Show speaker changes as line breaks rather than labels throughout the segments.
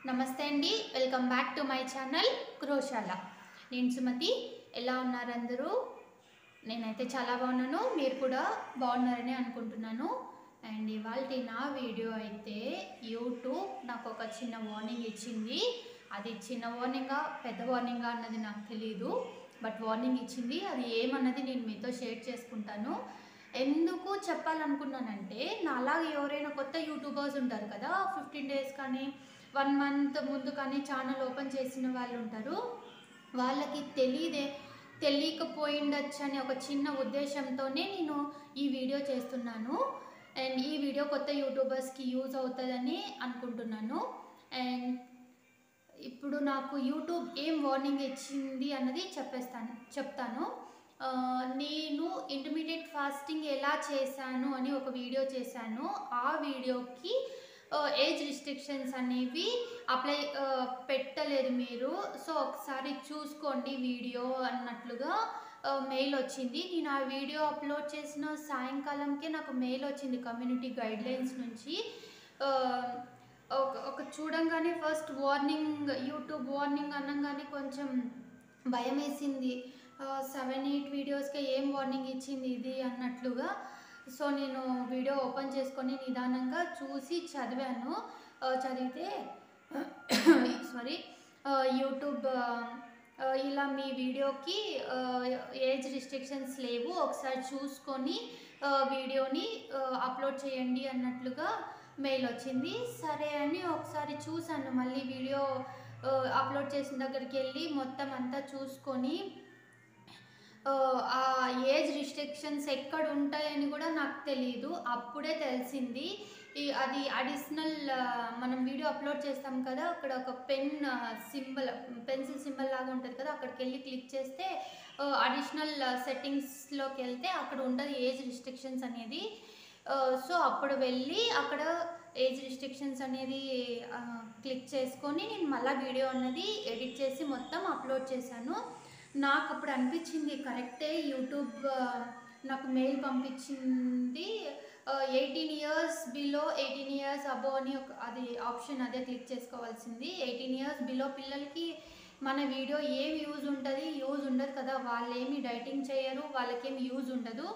నమస్తే అండి welcome back to my channel Gruhashala నేను సుమతి ఎలా ఉన్నారు అందరూ నేనైతే చాలా బాగున్నాను మీరు కూడా బాగున్నారని అనుకుంటున్నాను అండ్ ఇవాళ నా వీడియో అయితే యూట్యూబ్ నాకు ఒక చిన్న వార్నింగ్ ఇచ్చింది అది చిన్న వార్నింగా పెద్ద వార్నింగా అన్నది నాకు తెలియదు బట్ వార్నింగ్ ఇచ్చింది అది ఏమన్నది నేను మీతో షేర్ చేసుకుంటాను ఎందుకు చెప్పాలనుకున్నానంటే నాలాగా ఎవరైనా కొత్త యూట్యూబర్స్ ఉంటారు కదా ఫిఫ్టీన్ డేస్ కానీ వన్ మంత్ ముందు కానీ ఛానల్ ఓపెన్ చేసిన వాళ్ళు ఉంటారు వాళ్ళకి తెలియదే తెలియకపోయిండొచ్చు అనే ఒక చిన్న ఉద్దేశంతోనే నేను ఈ వీడియో చేస్తున్నాను అండ్ ఈ వీడియో కొత్త యూట్యూబర్స్కి యూజ్ అవుతుందని అనుకుంటున్నాను అండ్ ఇప్పుడు నాకు యూట్యూబ్ ఏం వార్నింగ్ ఇచ్చింది అన్నది చెప్పేస్తాను చెప్తాను ఆ, నేను ఇంటర్మీడియట్ ఫాస్టింగ్ ఎలా చేశాను అని ఒక వీడియో చేశాను ఆ వీడియోకి ఏజ్ రిస్ట్రిక్షన్స్ అనేవి అప్లై ఆ, పెట్టలేదు మీరు సో ఒకసారి చూసుకోండి వీడియో అన్నట్లుగా మెయిల్ వచ్చింది నేను ఆ వీడియో అప్లోడ్ చేసిన సాయంకాలంకే నాకు మెయిల్ వచ్చింది కమ్యూనిటీ గైడ్లైన్స్ నుంచి ఆ, ఒక ఒక చూడంగానే ఫస్ట్ వార్నింగ్ యూట్యూబ్ వార్నింగ్ అనగానే కొంచెం భయం వేసింది సెవెన్ ఎయిట్ వీడియోస్కి ఏం వార్నింగ్ ఇచ్చింది ఇది అన్నట్లుగా సో నేను వీడియో ఓపెన్ చేసుకొని నిదానంగా చూసి చదివాను ఆ, చదివితే సారీ యూట్యూబ్ ఆ, ఇలా మీ వీడియోకి ఆ, ఏజ్ రిస్ట్రిక్షన్స్ లేవు ఒకసారి చూసుకొని ఆ, వీడియోని ఆ, అప్లోడ్ చేయండి అన్నట్లుగా మెయిల్ వచ్చింది సరే అని ఒకసారి చూశాను మళ్ళీ వీడియో ఆ, అప్లోడ్ చేసిన దగ్గరికి వెళ్ళి మొత్తం అంతా చూసుకొని ఆ, ఆ ఏజ్ రిస్ట్రిక్షన్స్ ఎక్కడ ఉంటాయని కూడా నాకు తెలియదు అప్పుడే తెలిసింది ఈ అది అడిషనల్ మనం వీడియో అప్లోడ్ చేస్తాం కదా అక్కడ ఒక పెన్ సింబల్ పెన్సిల్ సింబల్ లాగా ఉంటుంది కదా అక్కడికి వెళ్ళి క్లిక్ చేస్తే అడిషనల్ సెట్టింగ్స్లోకి వెళ్తే అక్కడ ఉండదు ఏజ్ రిస్ట్రిక్షన్స్ అనేది సో అప్పుడు వెళ్ళి అక్కడ ఏజ్ రిస్ట్రిక్షన్స్ అనేది క్లిక్ చేసుకొని నేను మళ్ళీ వీడియో అన్నది ఎడిట్ చేసి మొత్తం అప్లోడ్ చేశాను నాకు అప్పుడు అనిపించింది కరెక్టే యూట్యూబ్ ఆ, నాకు మెయిల్ పంపించింది eighteen years below eighteen years above అని ఒక అది ఆప్షన్ అదే క్లిక్ చేసుకోవాల్సింది ఎయిటీన్ ఇయర్స్ బిలో పిల్లలకి మన వీడియో ఏం యూజ్ ఉంటుంది యూజ్ ఉండదు కదా వాళ్ళు ఏమి డైటింగ్ చేయరు వాళ్ళకేం యూజ్ ఉండదు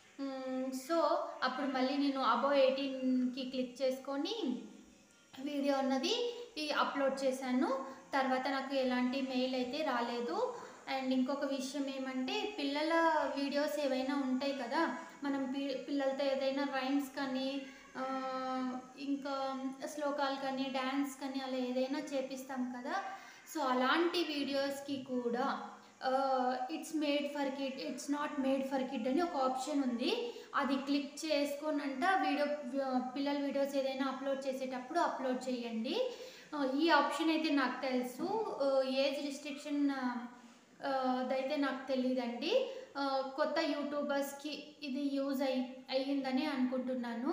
సో అప్పుడు మళ్ళీ నేను అబో ఎయిటీన్కి క్లిక్ చేసుకొని వీడియో అన్నది ఈ అప్లోడ్ చేశాను తర్వాత నాకు ఎలాంటి మెయిల్ అయితే రాలేదు అండ్ ఇంకొక విషయం ఏమంటే పిల్లల వీడియోస్ ఏవైనా ఉంటాయి కదా మనం పి పిల్లలతో ఏదైనా రైమ్స్ కానీ ఆ, ఇంకా శ్లోకాలు కానీ డ్యాన్స్ కానీ అలా ఏదైనా చేపిస్తాం కదా సో అలాంటి వీడియోస్కి కూడా it's made for kid it's not made for kid అని ఒక ఆప్షన్ ఉంది అది క్లిక్ చేసుకొనంట వీడియో పిల్లల వీడియోస్ ఏదైనా అప్లోడ్ చేసేటప్పుడు అప్లోడ్ చేయండి ఆ, ఈ ఆప్షన్ అయితే నాకు తెలుసు ఏజ్ రిస్ట్రిక్షన్ దైతే నాకు తెలియదండి ఆ, కొత్త యూట్యూబర్స్కి ఇది యూజ్ అయి అయ్యిందని అనుకుంటున్నాను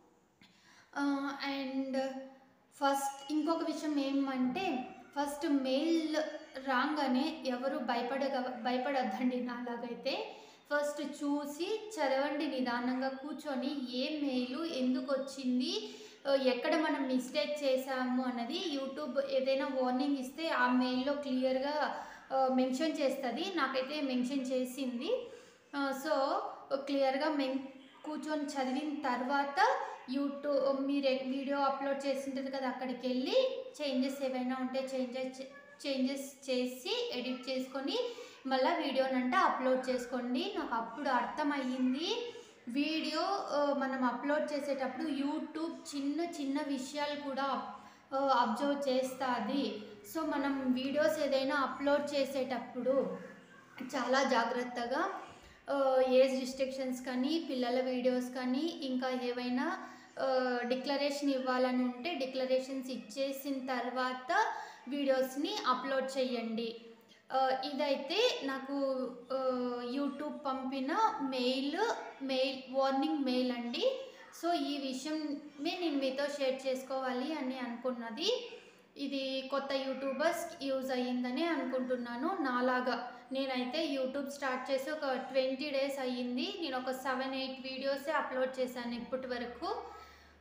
అండ్ ఫస్ట్ ఇంకొక విషయం ఏమంటే ఫస్ట్ మెయిల్ రాగానే ఎవరు భయపడగ భయపడద్దండి నాలాగైతే ఫస్ట్ చూసి చదవండి నిదానంగా కూర్చొని ఏ మెయిల్ ఎందుకు వచ్చింది ఆ, ఎక్కడ మనం మిస్టేక్ చేసాము అన్నది యూట్యూబ్ ఏదైనా వార్నింగ్ ఇస్తే ఆ మెయిల్లో క్లియర్గా మెన్షన్ చేస్తుంది నాకైతే మెన్షన్ చేసింది సో క్లియర్గా మెన్ కూర్చొని చదివిన తర్వాత యూట్యూబ్ మీరు వీడియో అప్లోడ్ చేసింటుంది కదా అక్కడికి వెళ్ళి చేంజెస్ ఏవైనా ఉంటే చేంజెస్ చేంజెస్ చేసి ఎడిట్ చేసుకొని మళ్ళీ వీడియోనంటే అప్లోడ్ చేసుకోండి నాకు అప్పుడు అర్థమయ్యింది వీడియో ఆ, మనం అప్లోడ్ చేసేటప్పుడు యూట్యూబ్ చిన్న చిన్న విషయాలు కూడా అబ్జర్వ్ చేస్తుంది సో మనం వీడియోస్ ఏదైనా అప్లోడ్ చేసేటప్పుడు చాలా జాగ్రత్తగా ఏజ్ రిస్ట్రిక్షన్స్ కానీ పిల్లల వీడియోస్ కానీ ఇంకా ఏవైనా డిక్లరేషన్ ఇవ్వాలని ఉంటే డిక్లరేషన్స్ ఇచ్చేసిన తర్వాత వీడియోస్ని అప్లోడ్ చేయండి ఆ, ఇదైతే నాకు ఆ, యూట్యూబ్ పంపిన మెయిల్ మెయిల్ వార్నింగ్ మెయిల్ అండి సో ఈ విషయమే నేను మీతో షేర్ చేసుకోవాలి అని అనుకున్నది ఇది కొత్త యూట్యూబర్స్ యూజ్ అయ్యిందని అనుకుంటున్నాను నాలాగా నేనైతే యూట్యూబ్ స్టార్ట్ చేసి ఒక ట్వంటీ డేస్ అయ్యింది నేను ఒక సెవెన్ ఎయిట్ వీడియోసే అప్లోడ్ చేశాను ఇప్పటి వరకు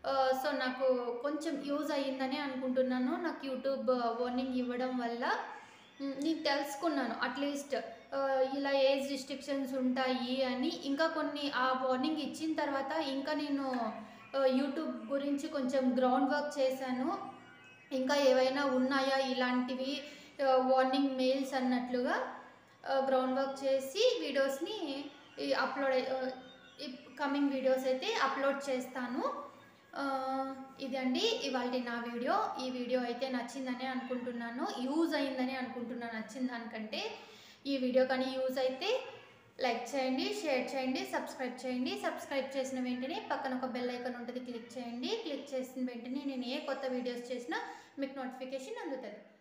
సో నాకు కొంచెం యూజ్ అయ్యిందని అనుకుంటున్నాను నాకు యూట్యూబ్ వార్నింగ్ ఇవ్వడం వల్ల మ్, నేను తెలుసుకున్నాను అట్లీస్ట్ ఇలా ఏజ్ రిస్ట్రిక్షన్స్ ఉంటాయి అని ఇంకా కొన్ని ఆ వార్నింగ్ ఇచ్చిన తర్వాత ఇంకా నేను ఆ, యూట్యూబ్ గురించి కొంచెం గ్రౌండ్ వర్క్ చేశాను ఇంకా ఏవైనా ఉన్నాయా ఇలాంటివి ఆ, వార్నింగ్ మెయిల్స్ అన్నట్లుగా ఆ, గ్రౌండ్ వర్క్ చేసి వీడియోస్ని ఈ అప్లోడ్ అయ్- ఆ, ఈ కమింగ్ వీడియోస్ అయితే అప్లోడ్ చేస్తాను ఆ, ఇదండి ఇవాళ నా వీడియో ఈ వీడియో అయితే నచ్చిందని అనుకుంటున్నాను యూజ్ అయిందని అనుకుంటున్నాను నచ్చిన దానికంటే ఈ వీడియో కానీ యూజ్ అయితే లైక్ చేయండి షేర్ చేయండి సబ్స్క్రైబ్ చేయండి సబ్స్క్రైబ్ చేసిన వెంటనే పక్కన ఒక బెల్ ఐకాన్ ఉంటుంది క్లిక్ చేయండి క్లిక్ చేసిన వెంటనే నేను ఏ కొత్త వీడియోస్ చేసినా మీకు నోటిఫికేషన్ అందుతుంది